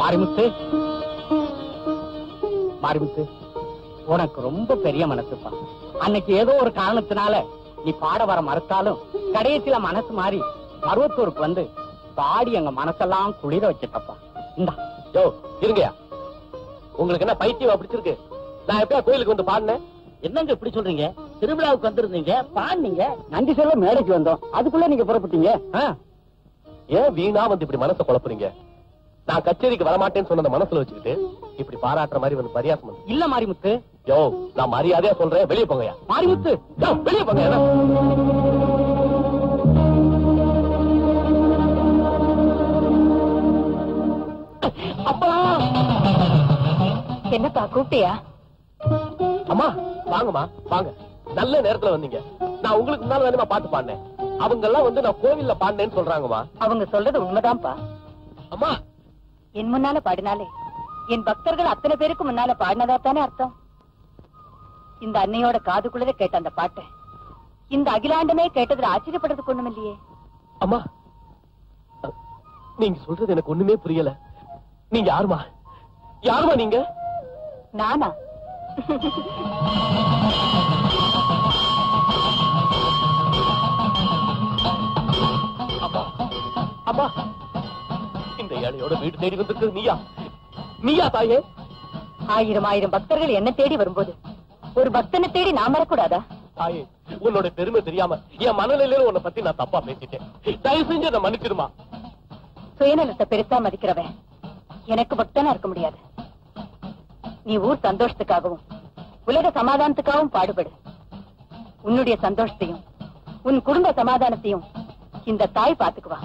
மாரிமுத்து மாரிமுத்து உனக்கு ரொம்ப பெரிய மனசுப்பா அன்னைக்கு ஏதோ ஒரு காரணத்தினால நீ பாட வர மறுத்தாலும் கடைசியில மனசு மாறி மருவத்தூருக்கு வந்து பாடி எங்க மனசெல்லாம் குளிர வச்சிட்டப்பா இந்தா யோ இருங்கயா உங்களுக்கு என்ன பைத்தியம் பிடிச்சிருக்கு நான் எப்பயா கோயிலுக்கு வந்து பாடினேன் என்னங்க இப்படி சொல்றீங்க திருவிழாவுக்கு வந்திருந்தீங்க பாடினீங்க நன்றி சொல்ல மேடைக்கு வந்தோம் அதுக்குள்ள நீங்க புறப்பட்டீங்க ஏன் வீணா வந்து இப்படி மனசை குழப்புறீங்க நான் கச்சேரிக்கு வரமாட்டேன்னு சொன்னத மனசுல வச்சுக்கிட்டு இப்படி பாராட்டுற மாதிரி வந்து பரியாசம் பண்ணு. இல்ல மாரிமுத்து யோ நான் மரியாதையா சொல்றேன் வெளியே போங்கயா மாரிமுத்து யோ வெளியே போங்க என்ன? அப்பா என்னப்பா கூப்பிட்டியா அம்மா வாங்கம்மா வாங்க நல்ல நேரத்துல வந்தீங்க நான் உங்களுக்கு முன்னால வேணுமா பாட்டு பாடினேன் அவங்க எல்லாம் வந்து நான் கோவில்ல பாடினேன்னு சொல்றாங்கம்மா அவங்க சொல்றது உண்மைதான்ப்பா அம்மா என் முன்னால பாடினாலே என் பக்தர்கள் அத்தனை பேருக்கு முன்னால பாடினதா தானே அர்த்தம் இந்த அன்னையோட காதுக்குள்ளத கேட்ட அந்த பாட்டை இந்த அகிலாண்டமே கேட்டதுல ஆச்சரியப்படுறதுக்கு ஒண்ணும் இல்லையே அம்மா அ, நீங்க சொல்றது எனக்கு ஒண்ணுமே புரியல நீங்க யாருமா யாருமா நீங்க நானா அம்மா அம்மா இந்த ஏழையோட வீடு தேடி வந்திருக்கு நீயா நீயா தாயே ஆயிரம் ஆயிரம் பக்தர்கள் என்ன தேடி வரும்போது ஒரு பக்தனை தேடி நான் வரக்கூடாதா தாயே உன்னோட பெருமை தெரியாம என் மனநிலையில உன்னை பத்தி நான் தப்பா பேசிட்டேன் தயவு செஞ்சு என்ன மன்னிச்சிடுமா சுயநலத்தை பெருசா மதிக்கிறவன் எனக்கு பக்தனா இருக்க முடியாது நீ ஊர் சந்தோஷத்துக்காகவும் உலக சமாதானத்துக்காகவும் பாடுபடு உன்னுடைய சந்தோஷத்தையும் உன் குடும்ப சமாதானத்தையும் இந்த தாய் பாத்துக்குவா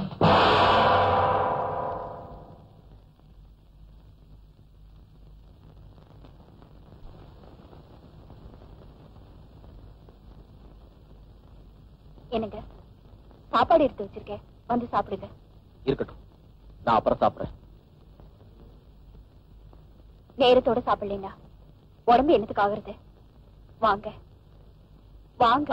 என்னங்க சாப்பாடு எடுத்து வச்சிருக்கேன் வந்து சாப்பிடுங்க இருக்கட்டும் நான் அப்புறம் சாப்பிடுறேன் நேரத்தோட சாப்பிடலைன்னா உடம்பு என்னத்துக்கு ஆகுறது வாங்க வாங்க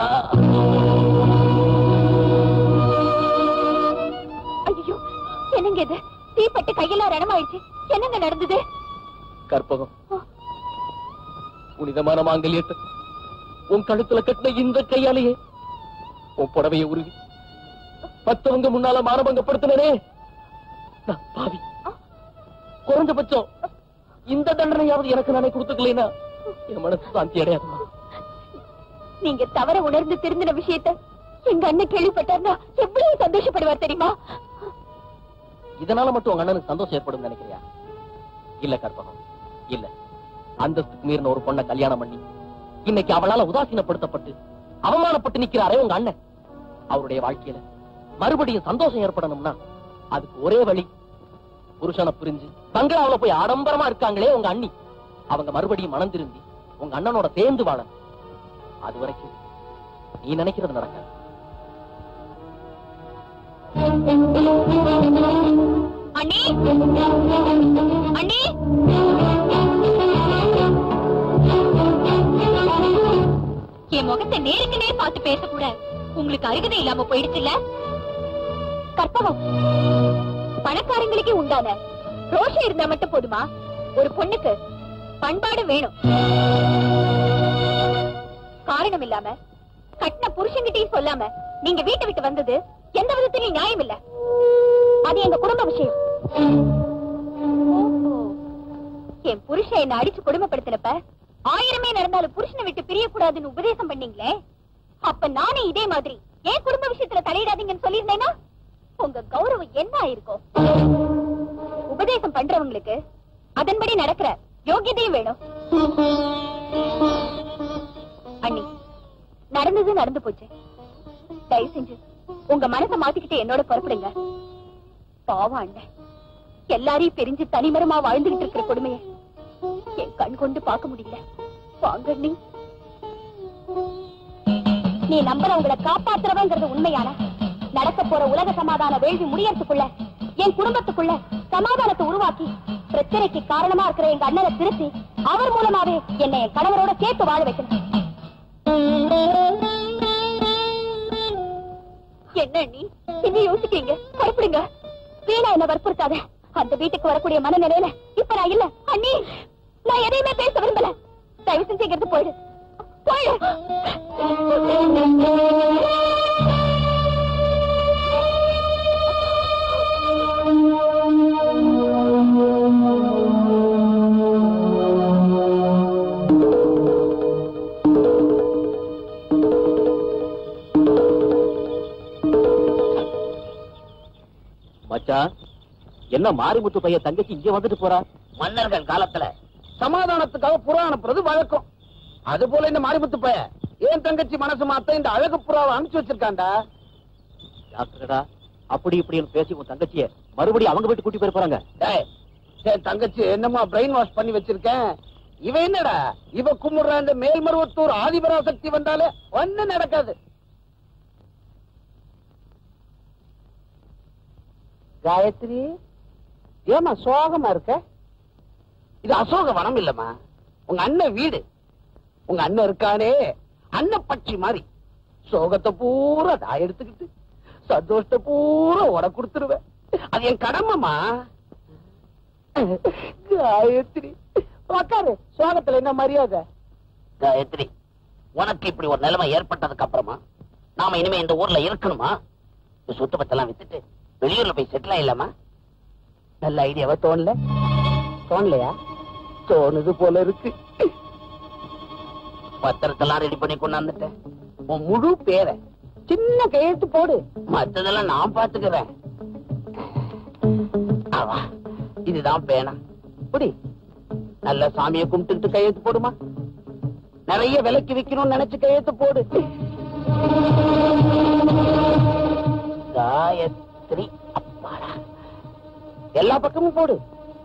ஐயோ என்னங்க இது தீப்பட்டு கையெல்லாம் ரணமாயிடுச்சு என்னங்க நடந்தது கற்பகம் புனிதமான மாங்கல்யத்தை உன் கழுத்துல கட்டின இந்த கையாலேயே உன் புடவையை உருவி மத்தவங்க முன்னால மானபங்கப்படுத்தினே நான் பாவி குறைஞ்சபட்சம் இந்த தண்டனையாவது எனக்கு நானே கொடுத்துக்கலைன்னா என் மனசு சாந்தி அடையாதுமா நீங்க தவற உணர்ந்து திருந்தின விஷயத்த எங்க அண்ணன் கேள்விப்பட்டார்னா எவ்வளவு சந்தோஷப்படுவார் தெரியுமா இதனால மட்டும் உங்க அண்ணனுக்கு சந்தோஷம் ஏற்படும் நினைக்கிறியா இல்ல கற்பகம் இல்ல அந்தஸ்துக்கு மீறின ஒரு பொண்ணை கல்யாணம் பண்ணி இன்னைக்கு அவளால உதாசீனப்படுத்தப்பட்டு அவமானப்பட்டு நிக்கிறாரே உங்க அண்ணன் அவருடைய வாழ்க்கையில மறுபடியும் சந்தோஷம் ஏற்படணும்னா அதுக்கு ஒரே வழி புருஷனை புரிஞ்சு பங்களாவுல போய் ஆடம்பரமா இருக்காங்களே உங்க அண்ணி அவங்க மறுபடியும் மனம் திரும்பி உங்க அண்ணனோட சேர்ந்து வாழணும் அது வரைக்கும் நீ நினைக்கிறது நடக்காது அண்ணி அண்ணி என் முகத்தை நேருக்கு நேர் பார்த்து பேசக்கூட உங்களுக்கு அருகதை இல்லாம போயிடுச்சுல்ல கற்பகம் பணக்காரங்களுக்கே உண்டான ரோஷம் இருந்தா மட்டும் போதுமா ஒரு பொண்ணுக்கு பண்பாடு வேணும் காரணம் இல்லாம கட்டின புருஷன்கிட்டயும் சொல்லாம நீங்க வீட்டை விட்டு வந்தது எந்த விதத்திலயும் நியாயம் இல்ல அது எங்க குடும்ப விஷயம் ஓஹோ. என் புருஷன் என்ன அடிச்சு கொடுமைப்படுத்தினப்ப ஆயிரமே நடந்தாலும் புருஷனை விட்டு பிரியக்கூடாதுன்னு உபதேசம் பண்ணீங்களே அப்ப நானே இதே மாதிரி என் குடும்ப விஷயத்துல தலையிடாதீங்கன்னு சொல்லியிருந்தேன்னா உங்க கௌரவம் என்ன ஆயிருக்கும் உபதேசம் பண்றவங்களுக்கு அதன்படி நடக்கிற யோகியதையும் வேணும் அண்ணி நடந்தது நடந்து போச்சு தயவு செஞ்சு உங்க மனசை மாத்திக்கிட்டு என்னோட புறப்படுங்க பாவம் அண்ணன் எல்லாரையும் பிரிஞ்சு தனிமரமா வாழ்ந்துகிட்டு இருக்கிற கொடுமையை என் கண் கொண்டு பார்க்க முடியல வாங்க நீ நீ நம்புறவங்களை காப்பாத்துறவங்கிறது உண்மையான நடக்க போற உலக சமாதான வேள்வி முடியறதுக்குள்ள என் குடும்பத்துக்குள்ள சமாதானத்தை உருவாக்கி பிரச்சனைக்கு காரணமா இருக்கிற எங்க அண்ணனை திருத்தி அவர் மூலமாவே என்னை என் கணவரோட சேர்த்து வாழ வைக்கணும் என்ன நீ என்ன யோசிக்கிறீங்க பயப்படுங்க வீணா என்ன வற்புறுத்தாத அந்த வீட்டுக்கு வரக்கூடிய மனநிலையில இப்ப நான் இல்ல அண்ணி நான் எதையுமே பேச விரும்பல தயவு செஞ்சு இங்கிருந்து போயிடு போயிடு மச்சான் என்ன மாரிமுத்து பையன் தங்கச்சி இங்க வந்துட்டு போறா மன்னர்கள் காலத்துல சமாதானத்துக்காக புறா அனுப்புறது வழக்கம் அது போல இந்த மாரிமுத்து பைய ஏன் தங்கச்சி மனசு மாத்த இந்த அழகு புறாவை அனுப்பிச்சு வச்சிருக்காண்டா டாக்டர்டா அப்படி இப்படின்னு பேசி உன் தங்கச்சிய மறுபடியும் அவங்க வீட்டு கூட்டி போய் போறாங்க டேய், என் தங்கச்சி என்னமா பிரெயின் வாஷ் பண்ணி வச்சிருக்கேன் இவ என்னடா இவ கும்பிடுற இந்த மேல்மருவத்தூர் ஆதிபராசக்தி வந்தாலே ஒண்ணு நடக்காது காயத்ரி ஏமா சோகமா இருக்க இது அசோக வனம் இல்லம்மா உங்க அண்ணன் வீடு உங்க அண்ணன் இருக்கானே அண்ணன் பட்சி மாதிரி சோகத்தை பூரா நான் எடுத்துக்கிட்டு சந்தோஷத்தை பூரா உட கொடுத்துருவேன் அது என் கடமைமா காயத்ரி உக்காரு சோகத்துல என்ன மரியாதை காயத்ரி உனக்கு இப்படி ஒரு நிலைமை ஏற்பட்டதுக்கு அப்புறமா நாம இனிமே இந்த ஊர்ல இருக்கணுமா இந்த சொத்து பத்தெல்லாம் வித்துட்டு வெளியூர்ல போய் செட்டில் ஆயிடலாமா நல்ல ஐடியாவா தோணல தோணலையா தோணுது போல இருக்கு பத்திரத்தெல்லாம் ரெடி பண்ணி கொண்டாந்துட்டேன் உன் முழு பேரை சின்ன கையெழுத்து போடு மத்ததெல்லாம் நான் பாத்துக்கிறேன் ஆவா இதுதான் பேனா புடி நல்ல சாமியை கும்பிட்டு கையெழுத்து போடுமா நிறைய விலைக்கு விக்கணும்னு நினைச்சு கையெழுத்து போடு காயத்ரி அப்பாடா எல்லா பக்கமும் போடு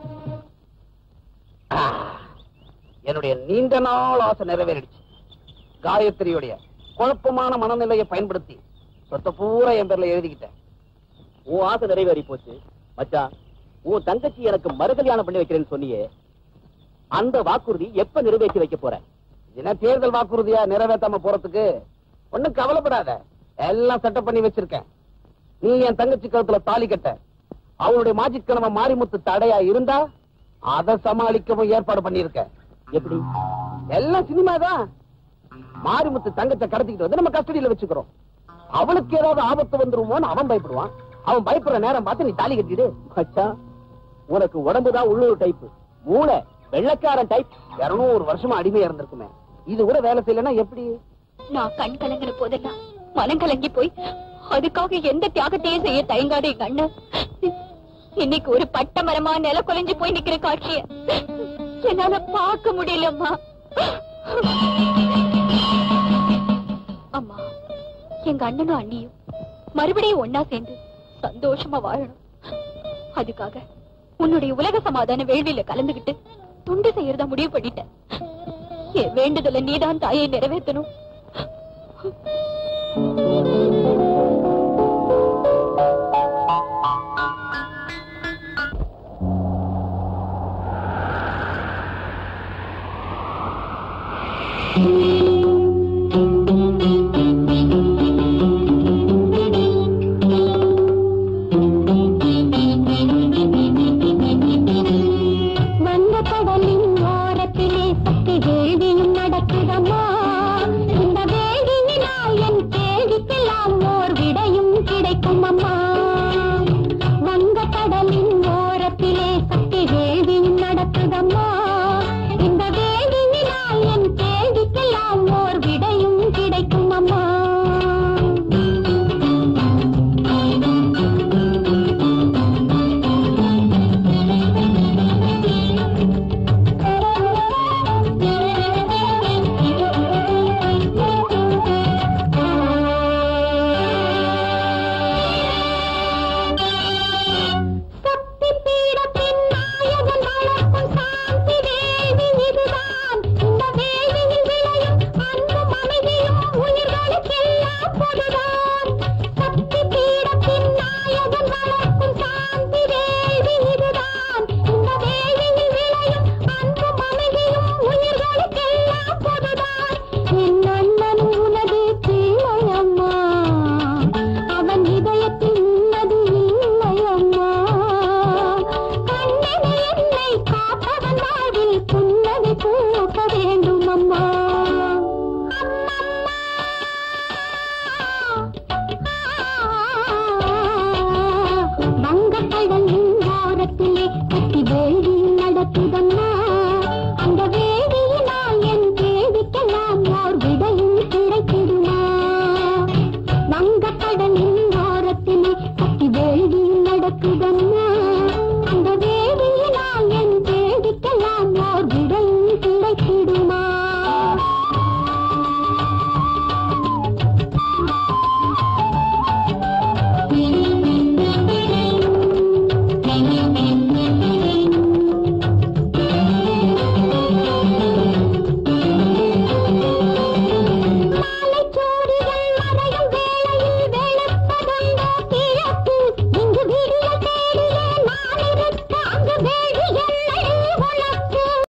ஆ, என்னுடைய நீண்ட நாள் ஆசை நிறைவேறிடுச்சு காயத்ரியுடைய குழப்பமான மனநிலையை பயன்படுத்தி சொத்தை பூரா என் பேர்ல எழுதிக்கிட்டேன் உன் ஆசை நிறைவேறி போச்சு மச்சான் உன் தங்கச்சி எனக்கு மறு கல்யாணம் பண்ணி வைக்கிறேன்னு சொன்னியே அந்த வாக்குறுதி எப்ப நிறைவேற்றி வைக்க போற என்ன தேர்தல் வாக்குறுதியா நிறைவேற்றாம போறதுக்கு ஒண்ணும் கவலைப்படாத எல்லாம் செட்டப் பண்ணி வச்சிருக்கேன் நீ என் தங்கச்சி கழுத்துல தாலி கட்ட அவளுடைய மாஜிக்கணவ மாரிமுத்து தடையா இருந்தா அதை சமாளிக்கவும் ஏற்பாடு பண்ணிருக்க எப்படி எல்லாம் சினிமா தான் மாரிமுத்து தங்கச்ச கடத்திக்கிட்டு வந்து நம்ம கஸ்டடியில வச்சுக்கிறோம் அவளுக்கு ஏதாவது ஆபத்து வந்துருமோன்னு அவன் பயப்படுவான் அவன் பயப்படுற நேரம் பார்த்து நீ தாலி கட்டிடு மச்சான் உனக்கு உடம்புதான் உள்ளூர் டைப் மூளை வெள்ளக்காரன் டைப் இருநூறு வருஷமா அடிமையா இருந்திருக்குமே இது கூட வேலை செய்யலன்னா எப்படி நான் கண் கலங்கின போதெல்லாம் மனம் கலங்கி போய் அதுக்காக எந்த தியாகத்தையும் செய்ய தயங்காத எங்க அண்ணன் இன்னைக்கு ஒரு பட்ட மரமா நில குலைஞ்சு போய் நிக்கிற காட்சிய என்னால பார்க்க முடியலம்மா அம்மா எங்க அண்ணனும் அண்ணியும் மறுபடியும் ஒன்னா சேர்ந்து சந்தோஷமா வாழணும் அதுக்காக உன்னுடைய உலக சமாதான வேள்வியில கலந்துகிட்டு துண்டு செய்யறதா முடிவு பண்ணிட்டேன் என் வேண்டுதல நீதான் தாயை நிறைவேற்றணும் வந்த கடலின் ஓரத்திலே சக்தி வேள்வியும் நடக்குதம்மா இந்த வேள்வியினால் நடக்குதம்மா அந்த வேதியினால் என் தேடிக்கெல்லாம் ஓர் விடல் கிடைத்திடுமா